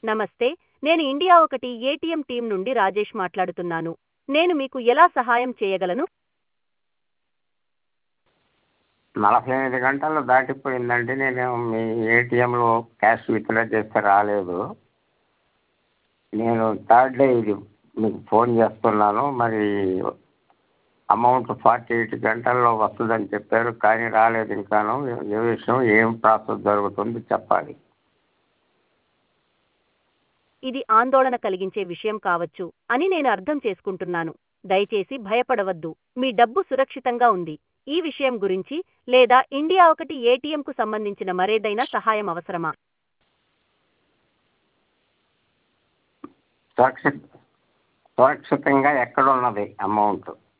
నమస్తే నేను ఇండియా ఒకటి ఏటీఎం టీం నుండి రాజేష్ మాట్లాడుతున్నాను నేను మీకు ఎలా సహాయం చేయగలను నలభై ఎనిమిది గంటలు దాటిపోయిందండి నేను మీ ఏటీఎంలో క్యాష్ విత్డ్రా చేస్తే రాలేదు నేను థర్డ్ డే ఇది మీకు ఫోన్ చేస్తున్నాను మరి అమౌంట్ ఫార్టీ ఎయిట్ గంటల్లో వస్తుందని చెప్పారు కానీ రాలేదు ఇంకాను ఏ విషయం ఏం ప్రాసెస్ జరుగుతుంది చెప్పాలి ఇది ఆందోళన కలిగించే విషయం కావచ్చు అని నేను అర్థం చేసుకుంటున్నాను దయచేసి భయపడవద్దు మీ డబ్బు సురక్షితంగా ఉంది ఈ విషయం గురించి లేదా ఇండియా ఒకటి ఏటీఎంకు సంబంధించిన మరేదైనా సహాయం అవసరమా సురక్షిత సురక్షితంగా ఎక్కడున్నది అమౌంట్